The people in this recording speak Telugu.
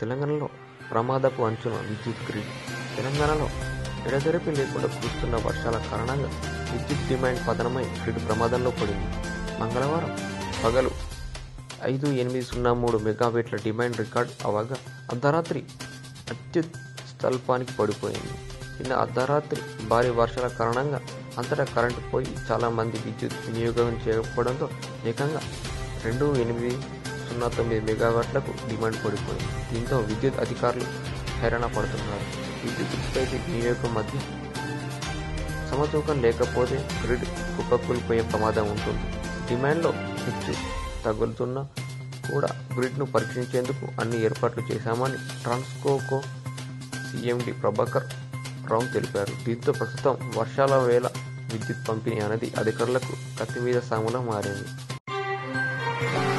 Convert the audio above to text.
తెలంగాణలో ప్రమాదపు అంచున విద్యుత్ గ్రిడ్ తెలంగాణలో ఎడతెరపి లేకుండా కురుస్తున్న వర్షాల కారణంగా విద్యుత్ డిమాండ్ పతనమై గ్రిడ్ ప్రమాదంలో పడింది మంగళవారం పగలు ఐదు ఎనిమిది సున్నా మూడు మెగావేట్ల డిమాండ్ రికార్డ్ అవగా అర్ధరాత్రి అత్యుత్ స్థల్పానికి పడిపోయింది నిన్న అర్ధరాత్రి భారీ వర్షాల కారణంగా అంతటా కరెంటు పోయి చాలా మంది విద్యుత్ వినియోగం చేయకపోవడంతో ఏకంగా రెండు ఎనిమిది సున్నా తొమ్మిది మెగావాట్లకు డిమాండ్ పడిపోయింది దీంతో విద్యుత్ అధికారులు హైరాణ పడుతున్నారు విద్యుత్ ఉత్పత్తి వినియోగం మధ్య సమతూకం లేకపోతే గ్రిడ్ కుప్పకూలిపోయే ప్రమాదం ఉంటుంది డిమాండ్లో హెచ్చు తగులుతున్నా కూడా గ్రిడ్ను పరీక్షించేందుకు అన్ని ఏర్పాట్లు చేశామని ట్రాన్స్కోకో సీఎండి ప్రభాకర్ రావు తెలిపారు దీంతో ప్రస్తుతం వర్షాల వేళ విద్యుత్ పంపిణీ అనేది అధికారులకు కత్తి మీద సాములా మారింది